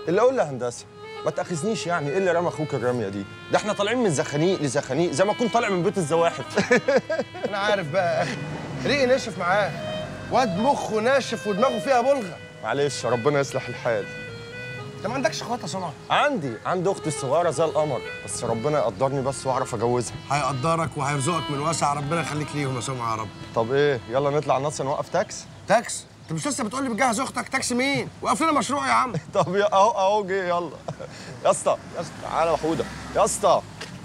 اللي اقول له هندسه ما تاخذنيش يعني ايه اللي رمى اخوك الرميه دي ده احنا طالعين من زخانيق لزخانيق زي ما كنت طالع من بيت الزواحف انا عارف بقى يا اخي ريقي ناشف معاه واد مخه ناشف ودماغه فيها بلغه معلش ربنا يصلح الحال انت ما عندكش اخوات يا سمعه عندي عندي اختي الصغيره زي القمر بس ربنا يقدرني بس واعرف اجوزها هيقدرك وهيرزقك من واسع ربنا يخليك ليهم يا سمعه يا رب طب ايه يلا نطلع نص نوقف تاكس تاكس انت مش لسه بتقول لي بتجهز اختك تاكسي مين وقف لنا مشروع يا عم طب يا- اهو اهو جه يلا يا اسطى يا اسطى تعالى يا حوده يا اسطى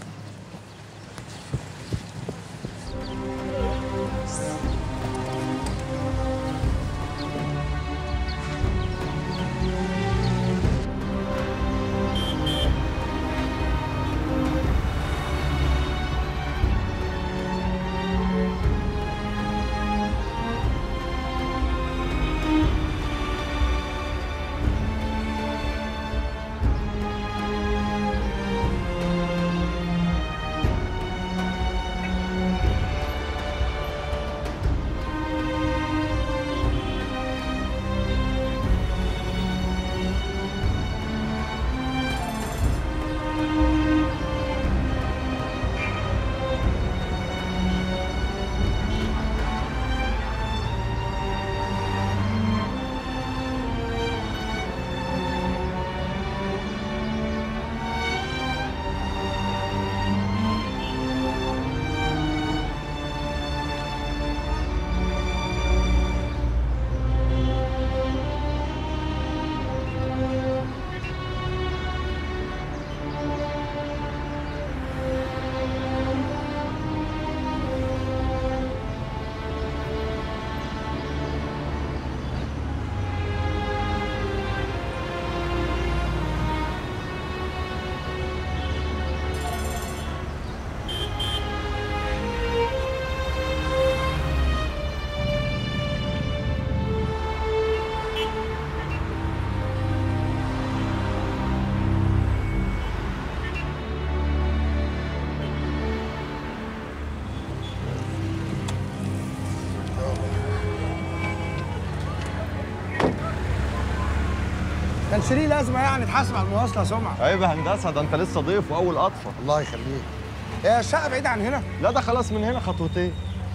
كانش ليه لازمه يعني تحاسب على المواصله يا سمعه عيب يا هندسه ده انت لسه ضيف واول قطفه الله يخليك هي الشقه بعيده عن هنا لا ده خلاص من هنا خطوتين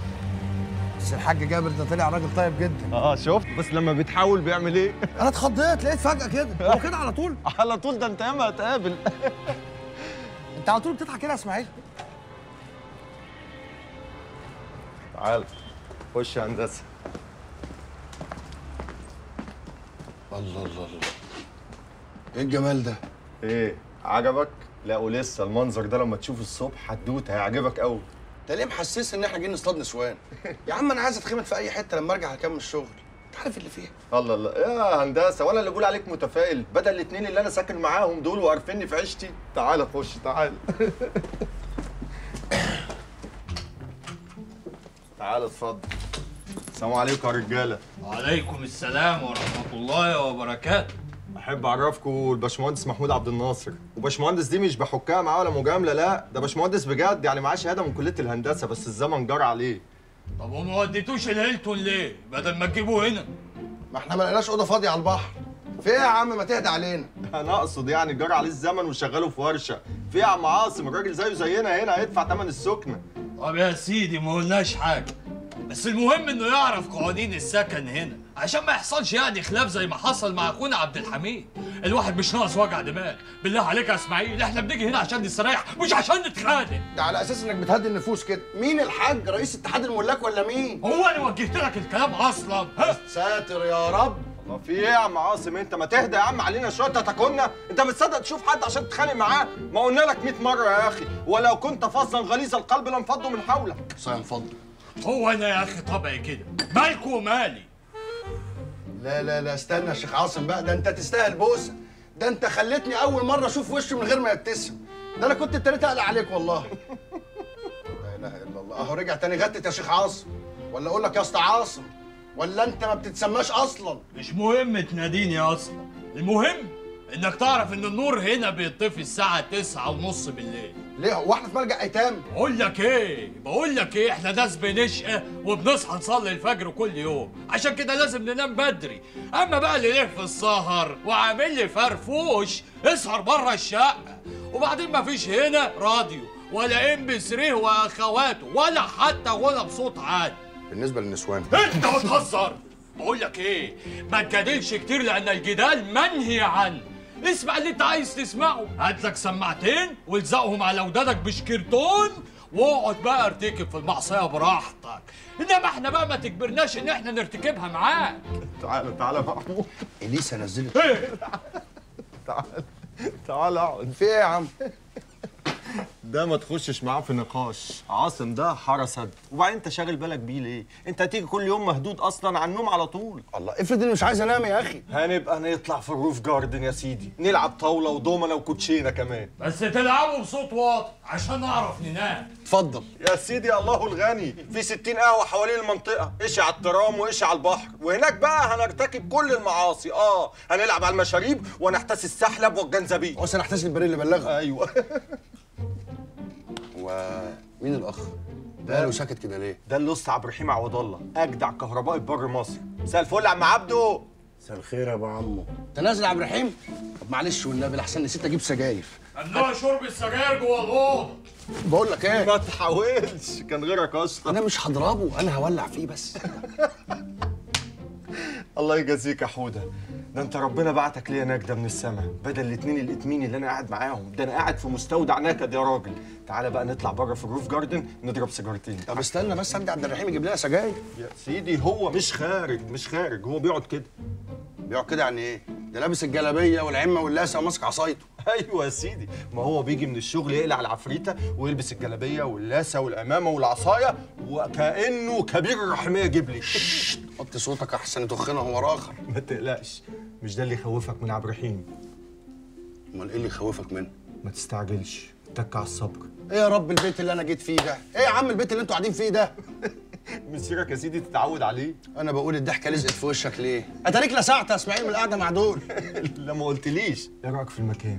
بس الحاج جابر ده طلع راجل طيب جدا اه شفت بس لما بيتحاول بيعمل ايه انا اتخضيت لقيت فجاه كده هو كده على طول على طول ده انت ياما هتقابل انت على طول بتضحك كده يا اسماعيل تعال خش يا هندسه الله الله الله ايه الجمال ده ايه عجبك لا ولسه المنظر ده لما تشوفه الصبح حدوته هيعجبك قوي انت ليه محسس ان احنا جايين نصطاد نسوان يا عم انا عايز اتخمد في اي حته لما ارجع هكمل الشغل انت عارف اللي فيها الله الله يا هندسه وانا اللي بقول عليك متفائل بدل الاثنين اللي انا ساكن معاهم دول وعارفيني في عيشتي تعال خش تعال تعال اتفضل السلام عليكم يا رجاله وعليكم السلام ورحمة الله وبركاته احب اعرفكم الباشمهندس محمود عبد الناصر وباشمهندس دي مش بحكها معاه ولا مجامله لا ده باشمهندس بجد يعني معاه شهاده من كليه الهندسه بس الزمن جرى عليه طب وما وديتوش الهيلتون ليه؟ بدل ما تجيبوه هنا ما احنا ما لقيناش اوضه فاضيه على البحر في ايه يا عم ما تهدى علينا انا اقصد يعني جرى عليه الزمن وشغله في ورشه في يا عم عاصم الراجل زيه زينا هنا هيدفع ثمن السكنه طب يا سيدي ما قلناش حاجة بس المهم انه يعرف قوانين السكن هنا عشان ما يحصلش يعني خلاف زي ما حصل مع اخونا عبد الحميد الواحد مش ناقص وجع دماغ بالله عليك يا اسماعيل احنا بنيجي هنا عشان نستريح مش عشان نتخانق ده على اساس انك بتهدي النفوس كده مين الحاج رئيس اتحاد الملاك ولا مين هو انا وجهت لك الكلام اصلا ها ساتر يا رب ما في ايه يا عم عاصم انت ما تهدى يا عم علينا شويه تتكلنا انت بتصدق تشوف حد عشان تتخانق معاه ما قلنا لك 100 مره يا اخي ولو كنت فظا غليظ القلب لانفضوا من حولك صايم فضل هو انا يا اخي طبعي كده مالكوا ومالي لا لا لا استنى يا شيخ عاصم بقى ده انت تستاهل بوسه ده انت خليتني اول مره اشوف وشه من غير ما يبتسم ده انا كنت ابتديت اقلق عليك والله لا اله الا الله اهو رجع تاني غتت يا شيخ عاصم ولا اقول لك يا اسطى عاصم ولا انت ما بتتسماش اصلا مش مهم تناديني اصلا المهم انك تعرف ان النور هنا بيطفي الساعة تسعة ونص بالليل ليه هو احنا في ملجأ ايتام بقول لك ايه بقول لك ايه احنا ناس بنشقى وبنصحى نصلي الفجر كل يوم عشان كده لازم ننام بدري اما بقى اللي ليه في السهر وعامل لي فرفوش اسهر بره الشقه وبعدين مفيش هنا راديو ولا ام بي 3 واخواته ولا حتى غنى بصوت عالي بالنسبه للنسوان انت بتهزر بقول لك ايه ما تجادلش كتير لان الجدال منهي عنه اسمع اللي انت عايز تسمعه هات لك سماعتين والزقهم على ودانك بشكرتون واقعد بقى ارتكب في المعصيه براحتك انما احنا بقى ما تجبرناش ان احنا نرتكبها معاك تعالى تعالى محمود اليسا نزلت ايه تعالى تعالى اقعد في ايه يا عم ده ما تخشش معاه في نقاش عاصم ده حرسد وبعدين انت شاغل بالك بيه ليه انت هتيجي كل يوم مهدود اصلا عن النوم على طول الله افرض اني مش عايز انام يا اخي هنبقى نطلع في الروف جاردن يا سيدي نلعب طاوله ودومنه وكوتشينه كمان بس تلعبوا بصوت واطي عشان نعرف ننام اتفضل يا سيدي الله الغني في 60 قهوه حوالين المنطقه ايش على الترام وايش على البحر وهناك بقى هنرتكب كل المعاصي اه هنلعب على المشاريب ونحتسي السحلب والجنزبيل هو سنحتاج البريل اللي بلغها ايوه ومين الاخ ده له ساكت كده ليه ده اللي عبد الرحيم عوض الله اجدع كهربائي بر مصر مساء الفل يا عم عبده مساء الخير يا ابو عمو انت نازل يا عبد الرحيم طب معلش والنبي لحسن نسيت اجيب سجاير ممنوع شرب السجاير جوه الاوضه بقول لك ايه ما تحاولش كان غيرك اصلا انا مش هضربه انا هولع فيه بس الله يجازيك يا حوده ده انت ربنا بعتك ليا نجده من السماء بدل الاتنين الاتمين اللي انا قاعد معاهم ده انا قاعد في مستودع نكد يا راجل تعالى بقى نطلع بره في الروف جاردن نضرب سيجارتين طب استنى بس ابدا عبد الرحيم يجيب لنا سجاير يا سيدي هو مش خارج مش خارج هو بيقعد كده بيقعد كده يعني ايه ده لابس الجلابيه والعمه واللاسه وماسك عصايته ايوه يا سيدي ما هو بيجي من الشغل يقلع العفريته ويلبس الجلابيه واللاسه والعمامه والعصايه وكانه كبير الرحميه جبلي حط صوتك احسن تخنا هو راخر ما تقلقش مش ده اللي يخوفك من عبد الرحيم امال ايه اللي يخوفك منه ما تستعجلش اتك على الصبر ايه يا رب البيت اللي انا جيت فيه ده ايه يا عم البيت اللي انتوا قاعدين فيه ده مسيرك يا سيدي تتعود عليه انا بقول الضحكه لزقت في وشك ليه اتاريك لسعت يا اسماعيل من القعده مع دول لا ما قلتليش ايه رايك في المكان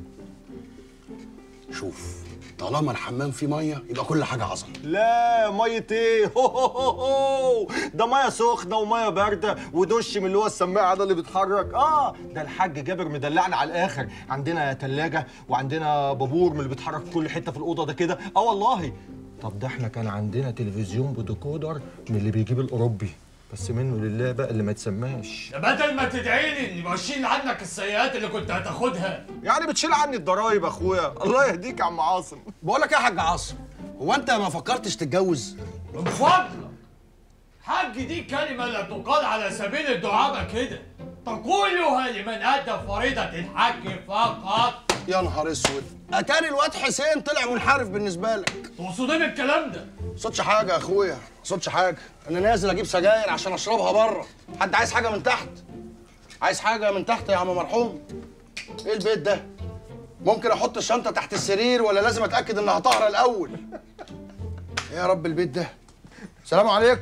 شوف طالما الحمام فيه ميه يبقى كل حاجه عظمه لا ميه ايه هو هو هو هو. ده ميه سخنه وميه بارده ودش من اللي هو السماعه ده اللي بيتحرك اه ده الحاج جابر مدلعنا على الاخر عندنا تلاجة وعندنا بابور من اللي بيتحرك في كل حته في الاوضه ده كده اه والله طب ده احنا كان عندنا تلفزيون بديكودر من اللي بيجيب الاوروبي بس منه لله بقى اللي ما يتسماش ده بدل ما تدعي لي اني بشيل عنك السيئات اللي كنت هتاخدها يعني بتشيل عني الضرايب يا اخويا الله يهديك يا عم عاصم بقول لك ايه يا حاج عاصم هو انت ما فكرتش تتجوز من فضلك حج دي كلمة لا تقال على سبيل الدعابة كده تقولها لمن أدى فريضة الحج فقط يا نهار اسود اتاري الواد حسين طلع منحرف بالنسبه لك تقصد ايه بالكلام ده؟ صوتش حاجه يا اخويا صوتش حاجه انا نازل اجيب سجاير عشان اشربها بره حد عايز حاجه من تحت عايز حاجه من تحت يا عم مرحوم ايه البيت ده ممكن احط الشنطه تحت السرير ولا لازم اتاكد انها طاهره الاول ايه يا رب البيت ده سلام عليكم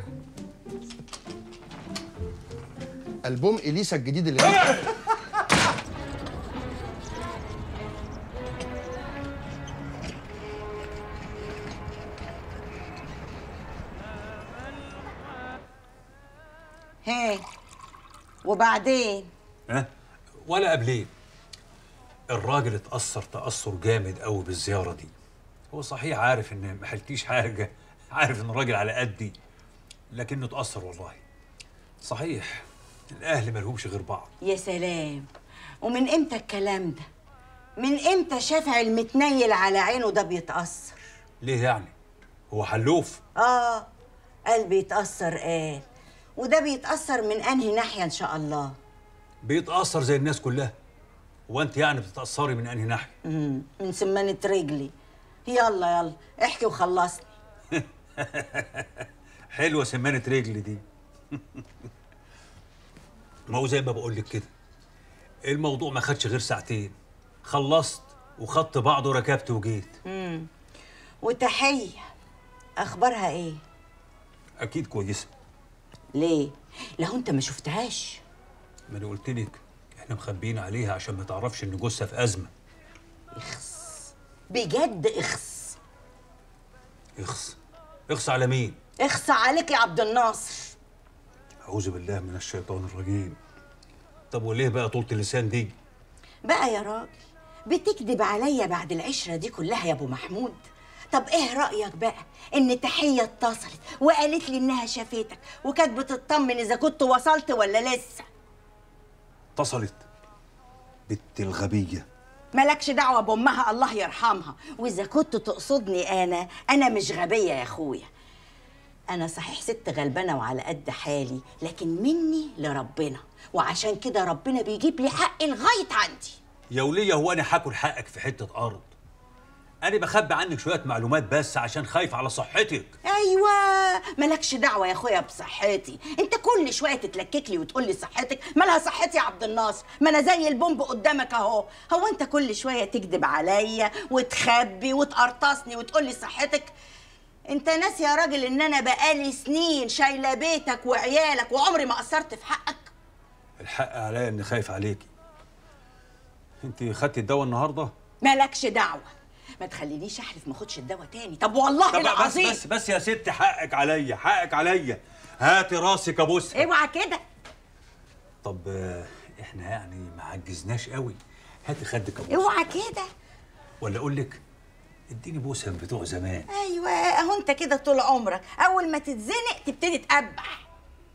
البوم اليسا الجديد اللي نزل. هي وبعدين ها ولا قبلين الراجل اتأثر تأثر جامد قوي بالزيارة دي هو صحيح عارف ان ما حلتيش حاجة عارف ان الراجل على قدي لكنه اتأثر والله صحيح الأهل مالهمش غير بعض يا سلام ومن امتى الكلام ده من امتى شافع المتنيل على عينه ده بيتأثر ليه يعني هو حلوف اه قلبي يتأثر قال وده بيتأثر من انهي ناحية ان شاء الله بيتأثر زي الناس كلها هو انت يعني بتتأثري من انهي ناحية مم. من سمانة رجلي يلا يلا احكي وخلصني حلوة سمانة رجل دي ما هو زي ما بقول لك كده الموضوع ما خدش غير ساعتين خلصت وخدت بعض وركبت وجيت وتحية اخبارها ايه اكيد كويسه ليه لو انت ما شفتهاش ما انا قلت لك احنا مخبيين عليها عشان ما تعرفش ان جوزها في ازمه بجد اخس اخس اخس على مين اخس عليك يا عبد الناصر اعوذ بالله من الشيطان الرجيم طب وليه بقى طولة اللسان دي بقى يا راجل بتكذب عليا بعد العشرة دي كلها يا ابو محمود طب ايه رأيك بقى ان تحية اتصلت وقالت لي انها شافتك وكانت بتطمن اذا كنت وصلت ولا لسه اتصلت بنت الغبيه مالكش دعوة بأمها الله يرحمها وإذا كنت تقصدني أنا أنا مش غبية يا أخويا أنا صحيح ست غلبانة وعلى قد حالي لكن مني لربنا وعشان كده ربنا بيجيب لي حقي لغاية عندي يا وليه هو انا هاكل حقك في حته ارض انا بخبي عنك شويه معلومات بس عشان خايف على صحتك ايوه مالكش دعوه يا اخويا بصحتي انت كل شويه تتلكك لي وتقول لي صحتك مالها صحتي يا عبد الناصر ما انا زي البومب قدامك اهو هو انت كل شويه تكذب عليا وتخبي وتقرطصني وتقول لي صحتك انت ناسي يا راجل ان انا بقالي سنين شايله بيتك وعيالك وعمري ما قصرت في حقك الحق عليا اني خايف عليكي انت خدتي الدواء النهارده مالكش دعوه ما تخلينيش احلف ما اخدش الدواء تاني طب والله طب بس العظيم بس بس يا ست حقك عليا حقك عليا هاتي راسك ابوسها اوعى كده طب آه، احنا يعني ما عجزناش قوي هاتي خدك ابوسها اوعى كده ولا اقول لك اديني بوسه من بتوع زمان ايوه اهو انت كده طول عمرك اول ما تتزنق تبتدي تقبح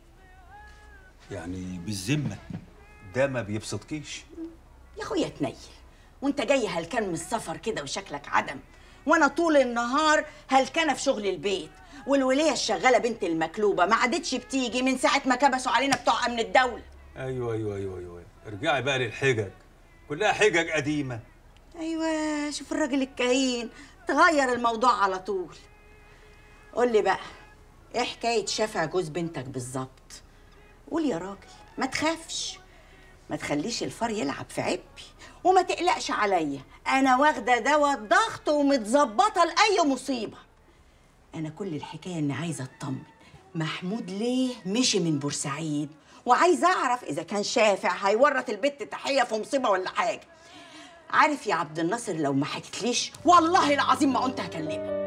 يعني بالذمه ده ما بيبسطكيش يا اخويا تنيل وانت جاي هلكان من السفر كده وشكلك عدم وانا طول النهار هلكانه في شغل البيت والوليه الشغاله بنت المكلوبه ما عادتش بتيجي من ساعه ما كبسوا علينا بتوع امن الدوله ايوه ايوه ايوه ايوه ارجعي بقى للحجج كلها حجج قديمه ايوه شوف الراجل الكهين تغير الموضوع على طول قول لي بقى ايه حكايه شافع جوز بنتك بالظبط قول يا راجل ما تخافش ما تخليش الفار يلعب في عبي وما تقلقش عليا انا واخده دواء الضغط ومتظبطه لاي مصيبه انا كل الحكايه اني عايزه اطمن محمود ليه مشي من بورسعيد وعايزه اعرف اذا كان شافع هيورط البت تحيه في مصيبه ولا حاجه عارف يا عبد الناصر لو ما حكيتليش والله العظيم ما كنت هكلمك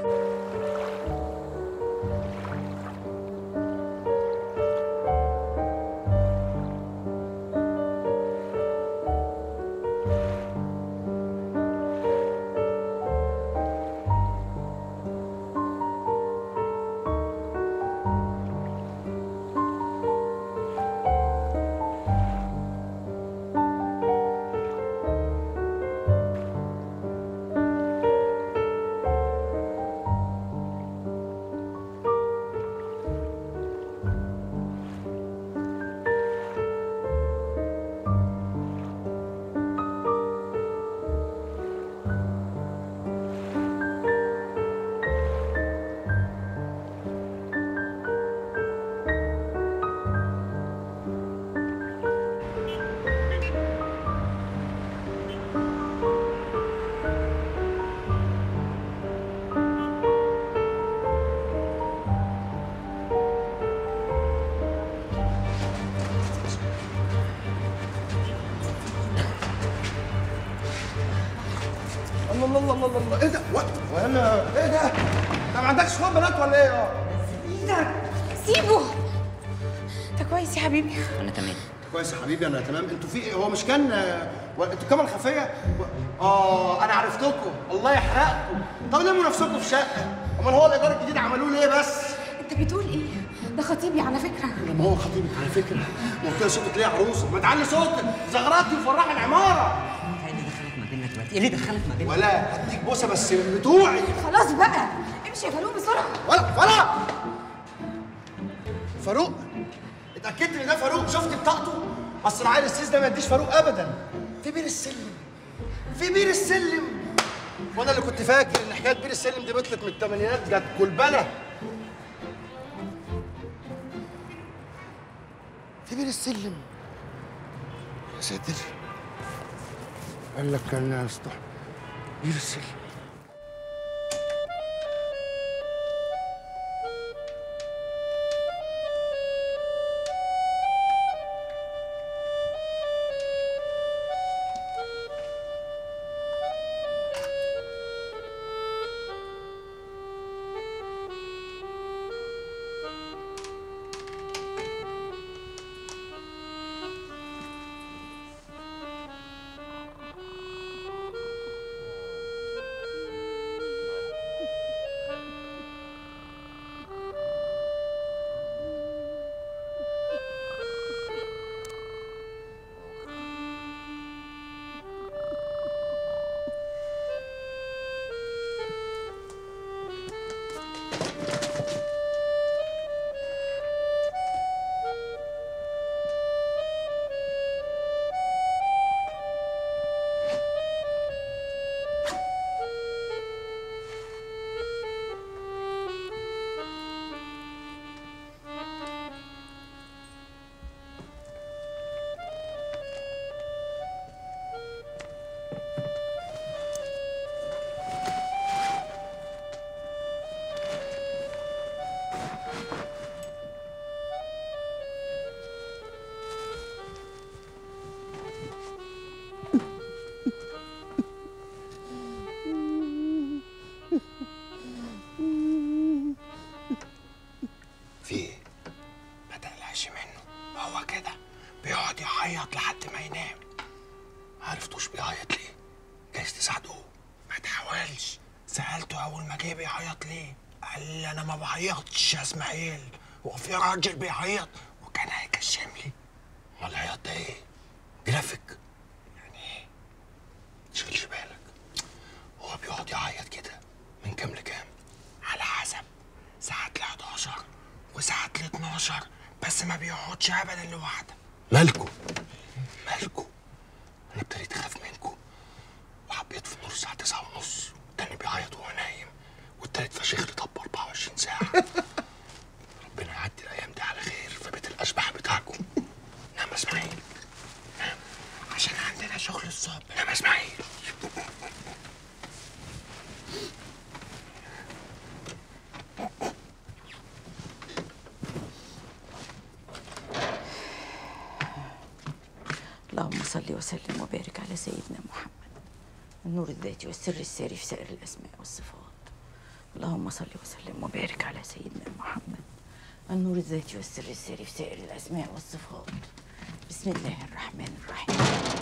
الله الله الله الله الله ايه ده؟ و- وانا ايه ده؟ انت ما عندكش اخوات بنات ولا ايه يا؟ ايدك سيبه انت كويس يا حبيبي انا تمام كويس يا حبيبي انا تمام انتوا في ايه؟ هو مش كان آه، و- انتوا كاميرا خفيه؟ و- اه انا عرفتكم الله يحرقكم طب لموا نفسكم في شقه امال هو الايجار الجديد عملوه ليه بس؟ انت بتقول ايه ده خطيبي على فكره لما هو خطيبك على فكره ما قلت صوتك ليه يا عروسه؟ ما تعلي صوتك زغراتي وفرحي العماره ايه اللي دخلك ما بيننا دلوقتي؟ ايه اللي دخلك ما بيننا؟ ولا هديك بوسه بس من بتوعي خلاص بقى امشي يا فاروق بسرعه ولا ولا فاروق اتاكدت ان ده فاروق شفت بطاقته اصل العيل السيس ده ما يديش فاروق ابدا في بير السلم في بير السلم وانا اللي كنت فاكر ان حكايه بير السلم دي بطلت من الثمانينات جت كلبله في بير السلم يا ساتر قال لك كان يستح بير السلم بيعيط ليه قال لي انا ما بعيطش يا اسماعيل هو في راجل بيعيط وكان هيكشم لي امال العياط ده ايه جرافيك يعني ايه تشغلش بالك هو بيقعد يعيط كده من كام لكام على حسب ساعات ل 11 وساعات ل 12 بس ما بيقعدش ابدا لوحده مالكو مالكو انا ابتديت اخاف منكم وحبيت في النور الساعه 9 ونص التاني بيعيط وهو نايم والتالت فشيخ لي طب 24 ساعه ربنا يعدي الايام دي على خير في بيت الاشباح بتاعكم نعم يا اسماعيل نعم عشان عندنا شغل الصبح نعم يا اسماعيل اللهم صل وسلم وبارك على سيدنا محمد النور الذاتي والسر الساري في سائر الأسماء والصفات اللهم صل وسلم وبارك على سيدنا محمد النور الذاتي والسر الساري في سائر الأسماء والصفات بسم الله الرحمن الرحيم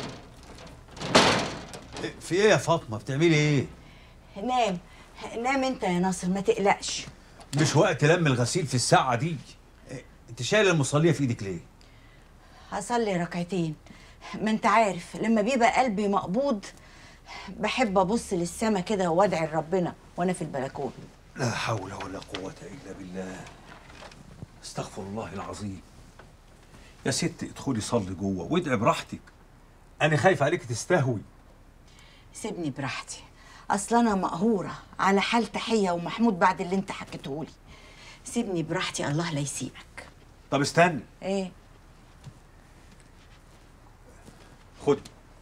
في ايه يا فاطمه بتعملي ايه نام نام انت يا ناصر ما تقلقش مش وقت لم الغسيل في الساعه دي إيه، انت شايله المصليه في ايدك ليه هصلي ركعتين ما انت عارف لما بيبقى قلبي مقبوض بحب ابص للسما كده وادعي لربنا وانا في البلكونه لا حول ولا قوه الا بالله استغفر الله العظيم يا ست ادخلي صلي جوه وادعي براحتك انا خايف عليك تستهوي سيبني براحتي اصل انا مقهوره على حال تحيه ومحمود بعد اللي انت حكيته لي سيبني براحتي الله لا يسيبك طب استني ايه خد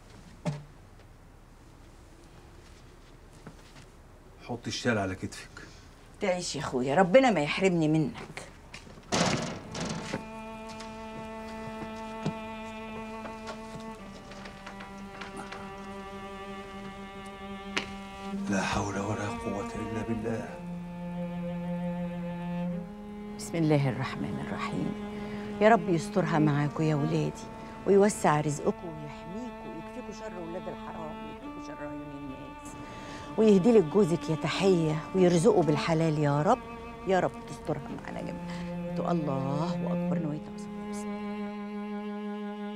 حط الشال على كتفك تعيش يا اخويا ربنا ما يحرمني منك لا حول ولا قوة إلا بالله بسم الله الرحمن الرحيم يا رب يسترها معاكم يا ولادي ويوسع رزقكم ويحميكم ويكفيكوا شر ولاد الحرام ويكفيكوا شر عيون الناس ويهدي لك جوزك يا تحيه ويرزقه بالحلال يا رب يا رب تسترها معانا جميعا تو الله اكبر نويت أصلي بسم الله.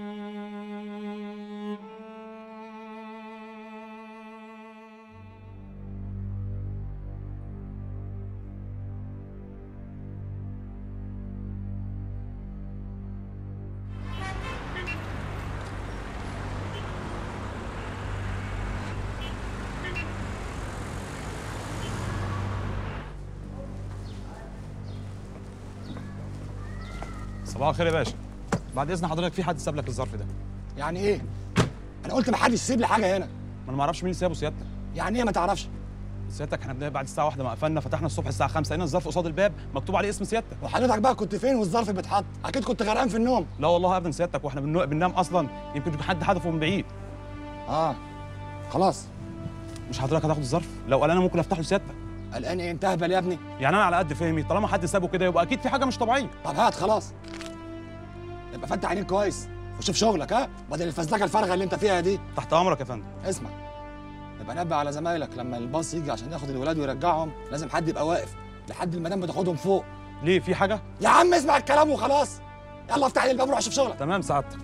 صباح الخير يا باشا بعد اذن حضرتك في حد ساب لك الظرف ده يعني ايه؟ انا قلت ما حدش يسيب لي حاجه هنا ما انا ما اعرفش مين اللي سابه سيادتك يعني ايه ما تعرفش سيادتك احنا بدأنا بعد الساعه واحدة ما قفلنا فتحنا الصبح الساعه 5 لقينا الظرف قصاد الباب مكتوب عليه اسم سيادتك وحضرتك بقى كنت فين والظرف بيتحط اكيد كنت غرقان في النوم لا والله ابدا سيادتك واحنا بنو- بننام اصلا يمكن يكون حد حدفه من بعيد اه خلاص مش حضرتك هتاخد الظرف لو قال انا ممكن افتحه لسيادتك قلقان ايه انت اهبل يا ابني يعني انا على قد فهمي طالما حد سابه كده يبقى اكيد في حاجه مش طبيعيه طب هات خلاص يبقى فتح عينيك كويس وشوف شغلك ها بدل الفزلكه الفارغه اللي انت فيها دي تحت امرك يا فندم اسمع يبقى نبه على زمايلك لما الباص يجي عشان ياخد الولاد ويرجعهم لازم حد يبقى واقف لحد المدام بتاخدهم فوق ليه في حاجه يا عم اسمع الكلام وخلاص يلا افتح لي الباب وروح شوف شغلك تمام سعادتك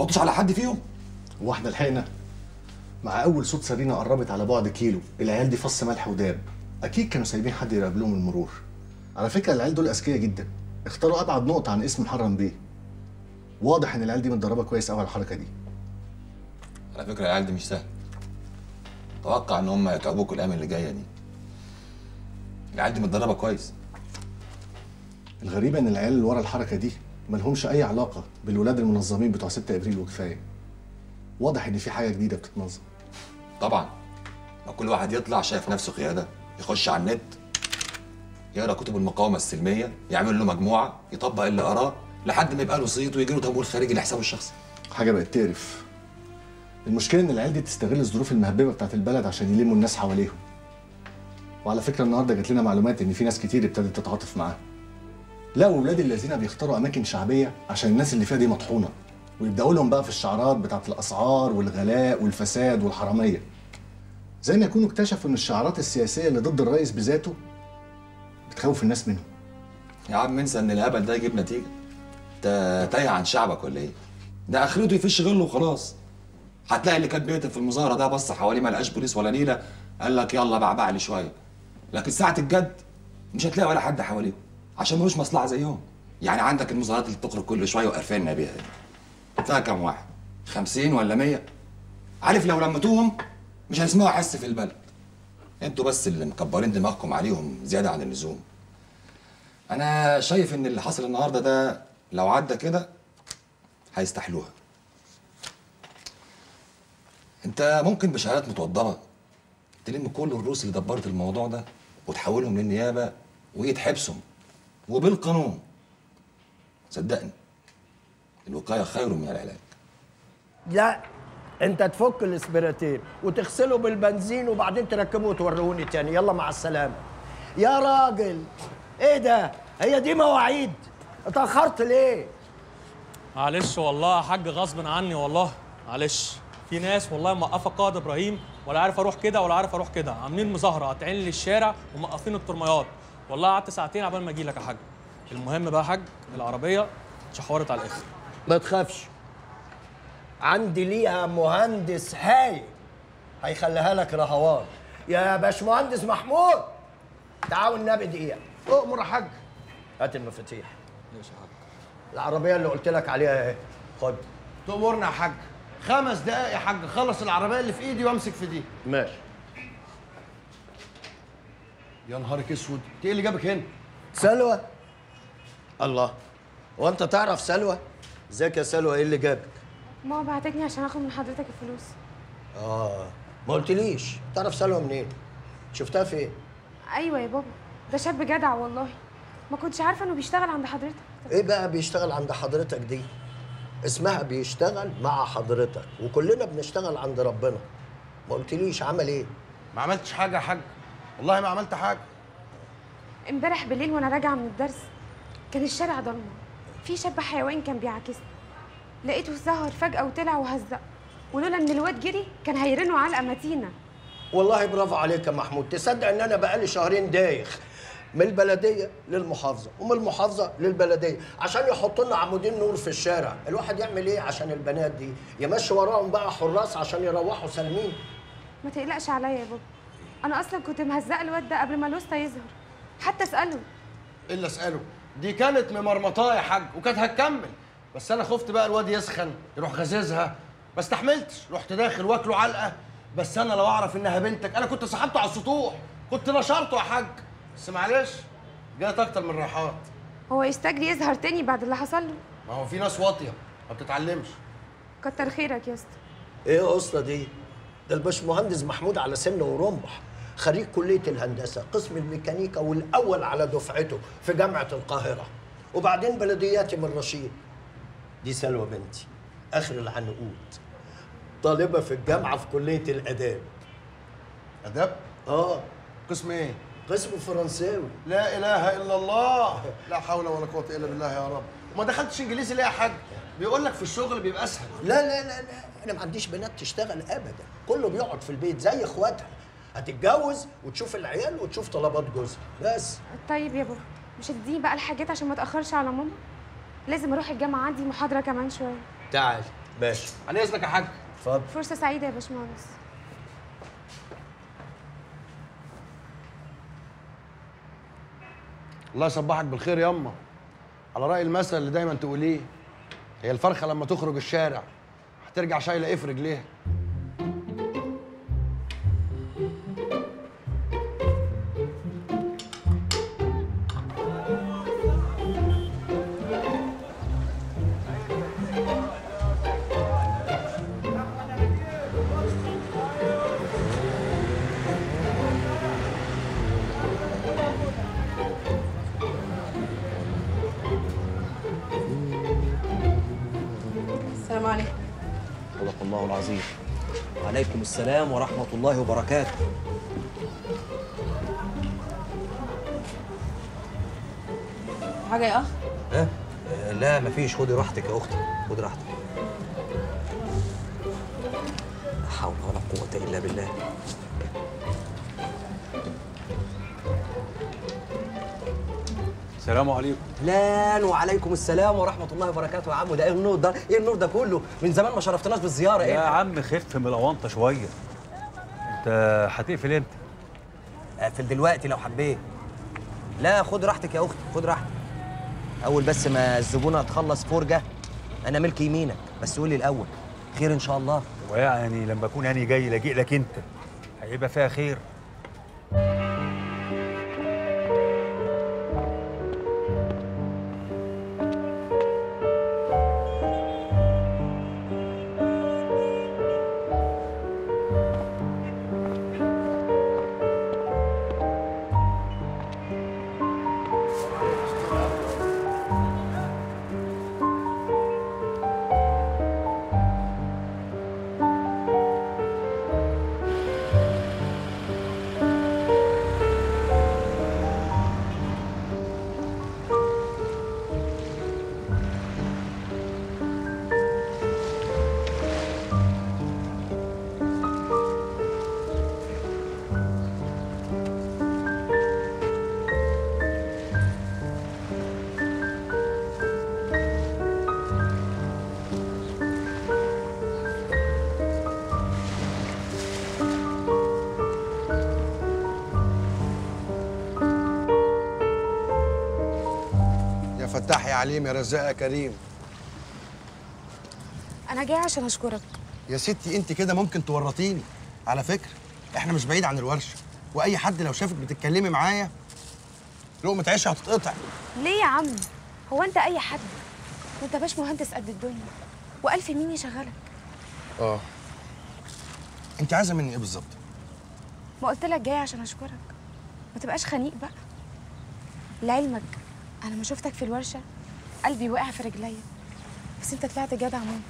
نطش على حد فيهم هو احنا لحقنا مع اول صوت سرينه قربت على بعد كيلو العيال دي فص ملح وداب اكيد كانوا سايبين حد يراقب لهم المرور على فكره العيال دول اذكياء جدا اختاروا ابعد نقطه عن اسم محرم بيه واضح ان العيال دي متدربه كويس قوي على الحركه دي على فكره العيال دي مش سهل توقع ان هم يتعبوك الايام اللي جايه دي العيال دي متدربه كويس الغريبه ان العيال اللي ورا الحركه دي ملهمش اي علاقه بالولاد المنظمين بتوع 6 ابريل وكفايه واضح ان في حاجه جديده بتتنظم طبعا ما كل واحد يطلع شايف نفسه قياده يخش على النت يقرا كتب المقاومه السلميه يعمل له مجموعه يطبق اللي قراه لحد ما يبقى له صيت ويجي له تمويل خارجي لحسابه الشخصي حاجه بقت تقرف المشكله ان العيال دي تستغل الظروف المهببه بتاعت البلد عشان يلموا الناس حواليهم وعلى فكره النهارده جات لنا معلومات ان في ناس كتير ابتدت تتعاطف معاهم لا واولاد الذين بيختاروا اماكن شعبيه عشان الناس اللي فيها دي مطحونه ويبداوا لهم بقى في الشعارات بتاعت الاسعار والغلاء والفساد والحراميه زي ما يكونوا اكتشفوا ان الشعارات السياسيه اللي ضد الرئيس بذاته بتخوف الناس منه يا عم انسى ان الهبل ده يجيب نتيجه انت تايه عن شعبك ولا ايه ده اخرته يفش غله وخلاص هتلاقي اللي كان بيقتل في المظاهره ده بص حواليه ما لقاش بوليس ولا نيله قال لك يلا بعبع لي شويه لكن ساعه الجد مش هتلاقي ولا حد حواليهم عشان ملوش مصلحه زيهم يعني عندك المظاهرات اللي بتخرج كل شويه وقرفنا بيها دي فيها كام واحد 50 ولا 100 عارف لو لمتوهم مش هيسمعوا حس في البلد انتوا بس اللي مكبرين دماغكم عليهم زياده عن اللزوم انا شايف ان اللي حصل النهارده ده لو عدى كده هيستحلوها انت ممكن بشهادات متوضبه تلم كل الروس اللي دبرت الموضوع ده وتحولهم للنيابه ويتحبسوا وبالقانون صدقني الوقايه خير من العلاج لا انت تفك الاسبراتين وتغسله بالبنزين وبعدين تركبه وتوريهوني تاني يلا مع السلامه يا راجل ايه ده هي دي مواعيد اتاخرت ليه معلش والله يا حاج غصب عني والله معلش في ناس والله موقفه قائد ابراهيم ولا عارف اروح كده ولا عارف اروح كده عاملين مظاهره قاطعين لي الشارع وموقفين الترميات والله قعدت ساعتين عبال ما اجي لك يا حاج المهم بقى يا حاج العربيه اتشحورت على الاخر ما تخافش عندي ليها مهندس هايل هيخليها لك رهوان يا باشمهندس محمود تعاون النبي دقيقه اؤمر يا حاج هات المفاتيح ماشي يا حاج العربيه اللي قلت لك عليها اهي خد تأمرنا يا حاج خمس دقايق يا حاج خلص العربيه اللي في ايدي وامسك في دي ماشي يا نهارك اسود انت ايه اللي جابك هنا سلوى الله هو انت تعرف سلوى ازيك يا سلوى ايه اللي جابك ماما بعتتني عشان اخد من حضرتك الفلوس اه ما قلتليش تعرف سلوى منين شفتها فين ايوه يا بابا ده شاب جدع والله ما كنتش عارفه انه بيشتغل عند حضرتك ايه بقى بيشتغل عند حضرتك دي اسمها بيشتغل مع حضرتك وكلنا بنشتغل عند ربنا ما قلتليش عمل ايه ما عملتش حاجه يا حاج والله ما عملت حاجه امبارح بالليل وانا راجعه من الدرس كان الشارع ضلمه في شاب حيوان كان بيعاكسني لقيته ظهر فجاه وطلع وهزق ولولا ان الواد جري كان هيرنوا علقه متينه والله برافو عليك يا محمود تصدق ان انا بقالي شهرين دايخ من البلديه للمحافظه ومن المحافظه للبلديه عشان يحطوا لنا عمودين نور في الشارع الواحد يعمل ايه عشان البنات دي يمشي وراهم بقى حراس عشان يروحوا سالمين ما تقلقش عليا يا بابا انا اصلا كنت مهزقه الواد ده قبل ما الوسطى يظهر حتى اساله الا اساله دي كانت ممرمطاه يا حاج وكانت هتكمل بس انا خفت بقى الواد يسخن يروح غزازها ما استحملتش رحت داخل واكله علقه بس انا لو اعرف انها بنتك انا كنت سحبته على السطوح كنت نشرته يا حاج بس معلش جات اكتر من راحات هو يستجري يظهر تاني بعد اللي حصل له ما هو في ناس واطيه ما بتتعلمش كتر خيرك يا اسطى ايه قصة دي ده الباشمهندس محمود على سن ورمح خريج كلية الهندسة قسم الميكانيكا والأول على دفعته في جامعة القاهرة وبعدين بلدياتي من رشيد دي سلوى بنتي آخر العنقود طالبة في الجامعة في كلية الآداب اداب اه قسم ايه قسم فرنساوي لا اله الا الله لا حول ولا قوه الا بالله يا رب وما دخلتش انجليزي ليه يا حاج بيقول لك في الشغل بيبقى اسهل لا لا لا لا انا ما عنديش بنات تشتغل ابدا كله بيقعد في البيت زي اخواتها هتتجوز وتشوف العيال وتشوف طلبات جوزها بس طيب يا بابا مش هتديني بقى الحاجات عشان ما اتاخرش على ماما لازم اروح الجامعه عندي محاضره كمان شويه تعال ماشي على اذنك يا حاج اتفضل فرصه سعيده يا باشمهندس الله يصبحك بالخير ياما على رأي المثل اللي دايما تقوليه هي الفرخة لما تخرج الشارع هترجع شايلة ايه في رجليها السلام عليكم صدق الله العظيم وعليكم السلام ورحمة الله وبركاته حاجة يا أخ ها؟ آه، لا مفيش خدي راحتك يا أختي خدي راحتك لا حول ولا قوة إلا بالله السلام عليكم لا وعليكم السلام ورحمة الله وبركاته يا عم ده ايه النور ده؟ ايه النور ده كله؟ من زمان ما شرفتناش بالزيارة يا ايه؟ عم خف من الاونطه شويه انت هتقفل امتى اقفل دلوقتي لو حبيت لا خد راحتك يا اختي خد راحتك اول بس ما الزبونه تخلص فرجه انا ملك يمينك بس قول لي الاول خير ان شاء الله ويعني لما اكون انا جاي لاجئ لك انت هيبقى فيها خير يا فتاح يا عليم يا رزاق يا كريم انا جايه عشان اشكرك يا ستي انت كده ممكن تورطيني على فكرة احنا مش بعيد عن الورشة واي حد لو شافك بتتكلمي معايا لقمة عيشها هتتقطع ليه يا عم هو انت اي حد انت باش مهندس قد الدنيا والف مين يشغلك اه انت عايزة مني ايه بالظبط ما قلت لك جاي عشان اشكرك ما تبقاش خنيق بقى لعلمك انا ما شفتك في الورشه قلبي وقع في رجليا بس انت طلعت جدع موت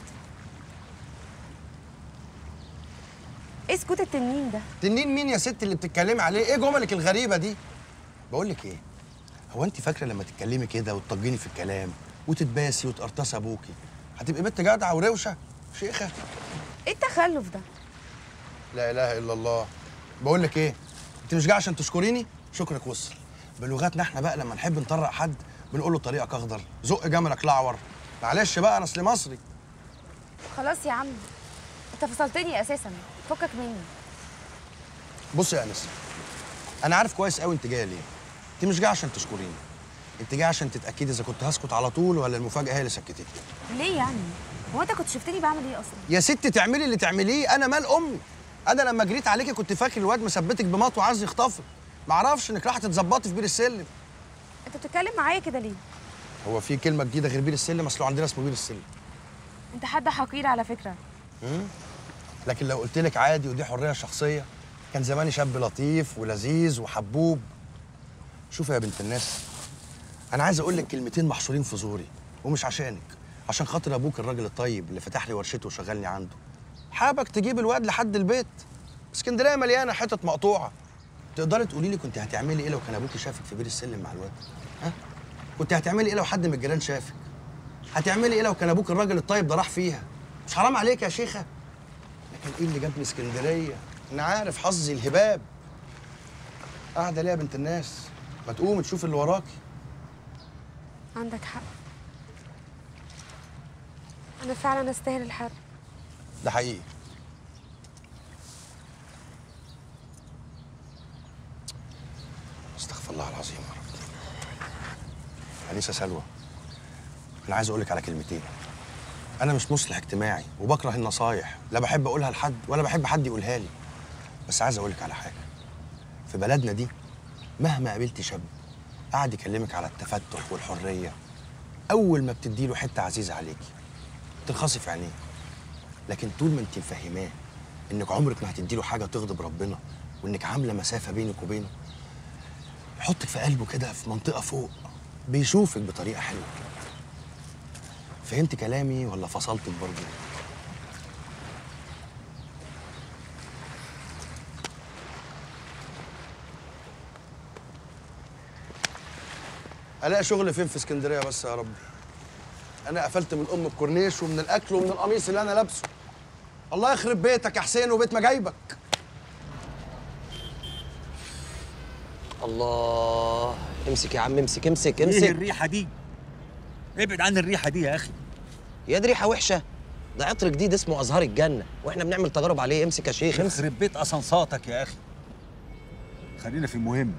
ايه سكوت التنين ده تنين مين يا ست اللي بتتكلمي عليه ايه جملك الغريبة دي بقول لك ايه هو انت فاكرة لما تتكلمي كده وتطجني في الكلام وتتباسي وتقرطسي ابوكي هتبقي بنت جدعة وروشة شيخة ايه التخلف ده لا اله الا الله بقول لك ايه انت مش جاي عشان تشكريني شكرك وصل بلغتنا احنا بقى لما نحب نطرق حد بنقول له طريقك اخضر زق جملك الاعور معلش بقى انا اصلي مصري خلاص يا عم انت فصلتني اساسا فكك مني بص يا انس انا عارف كويس قوي انت جايه ليه انت مش جايه عشان تشكريني انت جايه عشان تتاكدي اذا كنت هسكت على طول ولا المفاجاه هي اللي سكتتني ليه يعني هو انت كنت شفتني بعمل ايه اصلا يا ست تعملي اللي تعمليه انا مال امي انا لما جريت عليكي كنت فاكر الواد مثبتك بمط وعايز يخطفك ما اعرفش انك راح تتظبطي في بير السلم انت بتتكلم معايا كده ليه هو في كلمه جديده غير بير السلم اصل عندنا اسمه بير السلم انت حد حقير على فكره مم؟ لكن لو قلت لك عادي ودي حريه شخصيه كان زماني شاب لطيف ولذيذ وحبوب شوفي يا بنت الناس انا عايز اقول لك كلمتين محشورين في زوري ومش عشانك عشان خاطر ابوك الراجل الطيب اللي فتح لي ورشته وشغلني عنده حابك تجيب الواد لحد البيت اسكندريه مليانه حتت مقطوعه تقدري تقولي لي كنت هتعملي ايه لو كان ابوكي شافك في بير السلم مع الواد ها كنت هتعملي ايه لو حد من الجيران شافك هتعملي ايه لو كان ابوك الراجل الطيب ده راح فيها مش حرام عليك يا شيخه لكن ايه اللي جابني اسكندريه انا عارف حظي الهباب قاعده ليه يا بنت الناس ما تقومي تشوف اللي وراكي عندك حق انا فعلا استاهل الحرق ده حقيقي استغفر الله العظيم يا رب انسه سلوى انا عايز اقول لك على كلمتين انا مش مصلح اجتماعي وبكره النصايح لا بحب اقولها لحد ولا بحب حد يقولها لي بس عايز اقول لك على حاجه في بلدنا دي مهما قابلتي شاب قعد يكلمك على التفتح والحريه اول ما بتديله حته عزيزه عليكي ترخصي في عينيه لكن طول ما انت مفهماه انك عمرك ما هتديله حاجه تغضب ربنا وانك عامله مسافه بينك وبينه يحطك في قلبه كده في منطقه فوق بيشوفك بطريقه حلوه فهمت كلامي ولا فصلتك برضه الاقي شغل فين في اسكندريه بس يا رب انا قفلت من ام الكورنيش ومن الاكل ومن القميص اللي انا لابسه الله يخرب بيتك يا حسين وبيت ما جايبك الله امسك يا عم امسك امسك ايه امسك الريحه دي ابعد عن الريحه دي يا اخي يا دي ريحه وحشه ده عطر جديد اسمه ازهار الجنه واحنا بنعمل تجارب عليه امسك يا شيخ امسك يخرب بيت اسانساتك يا اخي خلينا في المهم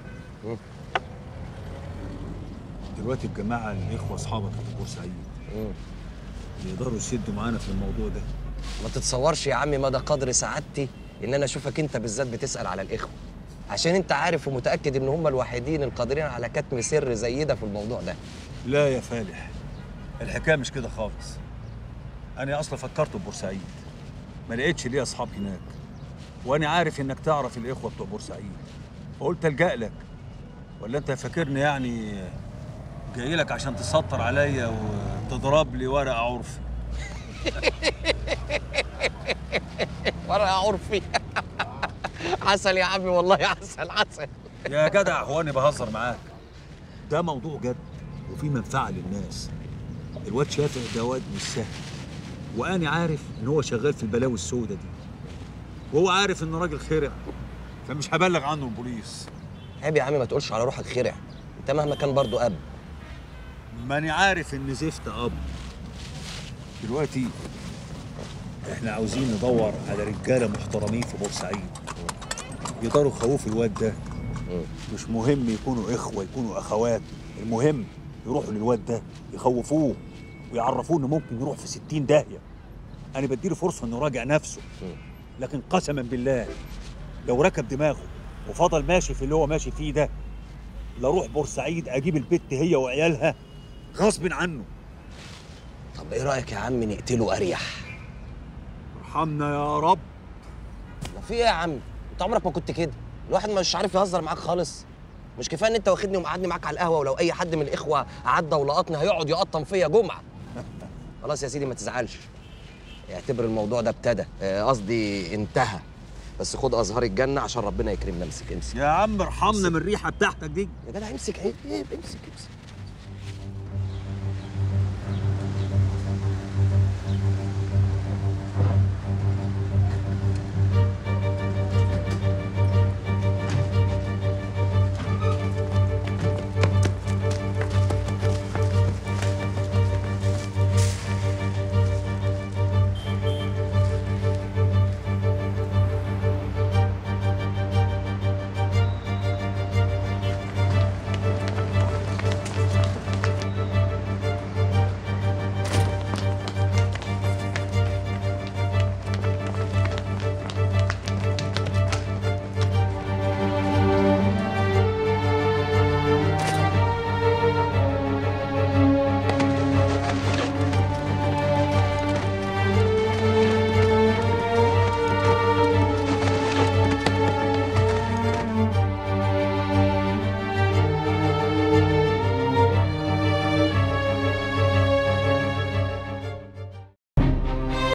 دلوقتي الجماعه الاخوه اصحابك في بورسعيد يقدروا يسدوا معانا في الموضوع ده ما تتصورش يا عمي مدى قدر سعادتي ان انا اشوفك انت بالذات بتسال على الاخوه عشان انت عارف ومتاكد ان هم الوحيدين القادرين على كتم سر زي ده في الموضوع ده لا يا فالح الحكايه مش كده خالص انا اصلا فكرت ببورسعيد ما لقيتش ليه اصحاب هناك وانا عارف انك تعرف الاخوه بتوع بورسعيد فقلت الجا لك ولا انت فاكرني يعني جاي لك عشان تسطر عليا وتضرب لي ورقه عرفي ورقه عرفي عسل يا عمي والله عسل عسل يا جدع هو انا بهزر معاك ده موضوع جد وفي منفعه للناس الواد شافع ده واد مش سهل وانا عارف ان هو شغال في البلاوي السوداء دي وهو عارف ان راجل خرع فمش هبلغ عنه البوليس عيب يا عمي ما تقولش على روحك خرع انت مهما كان برضو اب ماني عارف ان زفت اب دلوقتي احنا عاوزين ندور على رجاله محترمين في بورسعيد يقدروا يخوفوا الواد ده مش مهم يكونوا اخوه يكونوا اخوات المهم يروحوا للواد ده يخوفوه ويعرفوه انه ممكن يروح في 60 داهيه انا بديله فرصه انه يراجع نفسه لكن قسما بالله لو ركب دماغه وفضل ماشي في اللي هو ماشي فيه ده لاروح بورسعيد اجيب البت هي وعيالها غصب عنه طب ايه رايك يا عم نقتله اريح ارحمنا يا رب ما في ايه يا عم انت عمرك ما كنت كده الواحد مش عارف يهزر معاك خالص مش كفايه ان انت واخدني ومقعدني معاك على القهوه ولو اي حد من الاخوه عدى ولقطني هيقعد يقطم فيا جمعه خلاص يا سيدي ما تزعلش اعتبر الموضوع ده ابتدى آه، قصدي انتهى بس خد ازهار الجنه عشان ربنا يكرمنا امسك امسك يا عم ارحمنا من الريحه بتاعتك دي يا جدع امسك عيب عيب امسك امسك